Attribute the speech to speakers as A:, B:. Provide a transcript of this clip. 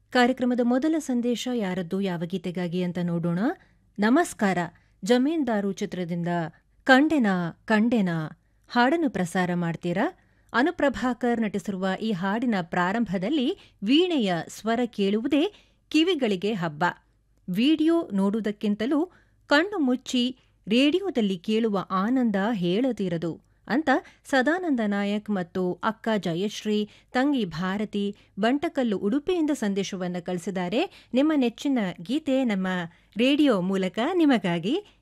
A: ಕಾರ್ಯಕ್ರಮದ ಮೊದಲ ಸಂದೇಶ ಯಾರದ್ದು ಯಾವ ಗೀತೆಗಾಗಿ ಅಂತ ನೋಡೋಣ ನಮಸ್ಕಾರ ಜಮೀನ್ದಾರು ಚಿತ್ರದಿಂದ ಕಂಡೆನಾ ಕಂಡೆನಾ ಹಾಡನ್ನು ಪ್ರಸಾರ ಮಾಡ್ತೀರಾ ಅನುಪ್ರಭಾಕರ್ ನಟಿಸಿರುವ ಈ ಹಾಡಿನ ಪ್ರಾರಂಭದಲ್ಲಿ ವೀಣೆಯ ಸ್ವರ ಕೇಳುವುದೇ ಕಿವಿಗಳಿಗೆ ಹಬ್ಬ ವಿಡಿಯೋ ನೋಡುವುದಕ್ಕಿಂತಲೂ ಕಣ್ಣು ಮುಚ್ಚಿ ರೇಡಿಯೋದಲ್ಲಿ ಕೇಳುವ ಆನಂದ ಹೇಳತೀರದು ಅಂತ ಸದಾನಂದ ನಾಯಕ್ ಮತ್ತು ಅಕ್ಕ ಜಯಶ್ರೀ ತಂಗಿ ಭಾರತಿ ಬಂಟಕಲ್ಲು ಉಡುಪಿಯಿಂದ ಸಂದೇಶವನ್ನು ಕಳಿಸಿದ್ದಾರೆ ನಿಮ್ಮ ನೆಚ್ಚಿನ ಗೀತೆ ನಮ್ಮ ರೇಡಿಯೋ ಮೂಲಕ ನಿಮಗಾಗಿ